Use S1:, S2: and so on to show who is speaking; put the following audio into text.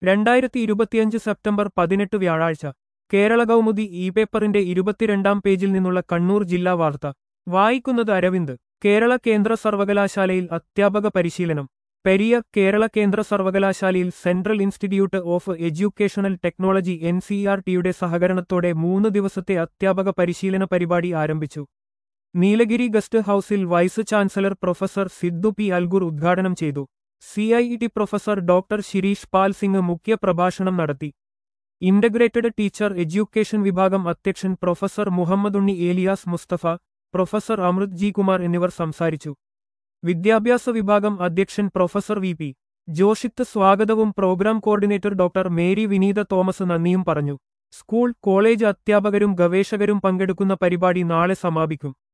S1: രണ്ടായിരത്തി ഇരുപത്തിയഞ്ച് സെപ്റ്റംബർ പതിനെട്ട് വ്യാഴാഴ്ച കേരള കൗമുദി ഇ പേപ്പറിന്റെ ഇരുപത്തിരണ്ടാം പേജിൽ നിന്നുള്ള കണ്ണൂർ ജില്ലാ വാർത്ത വായിക്കുന്നത് അരവിന്ദ് കേരള കേന്ദ്ര സർവകലാശാലയിൽ അധ്യാപക പരിശീലനം പെരിയ കേരള കേന്ദ്ര സർവകലാശാലയിൽ central institute of educational technology N C R ടിയുടെ സഹകരണത്തോടെ മൂന്ന് ദിവസത്തെ അധ്യാപക പരിശീലന പരിപാടി ആരംഭിച്ചു നീലഗിരി ഗസ്റ്റ് ഹൌസിൽ vice chancellor professor Siddu P Algur ഉദ്ഘാടനം ചെയ്തു C I T professor doctor Shirish Pal Singh മുഖ്യ പ്രഭാഷണം നടത്തി ഇന്റഗ്രേറ്റഡ് ടീച്ചർ എഡ്യൂക്കേഷൻ വിഭാഗം അധ്യക്ഷൻ professor Muhammadunni Elias Mustafa professor Amrit G Kumar എന്നിവർ സംസാരിച്ചു വിദ്യാഭ്യാസ വിഭാഗം അധ്യക്ഷൻ പ്രൊഫസർ വി പി ജോഷിത്ത് സ്വാഗതവും program coordinator doctor Mary Vineetha Thomas നന്ദിയും പറഞ്ഞു സ്കൂൾ കോളേജ് അധ്യാപകരും ഗവേഷകരും പങ്കെടുക്കുന്ന പരിപാടി നാളെ സമാപിക്കും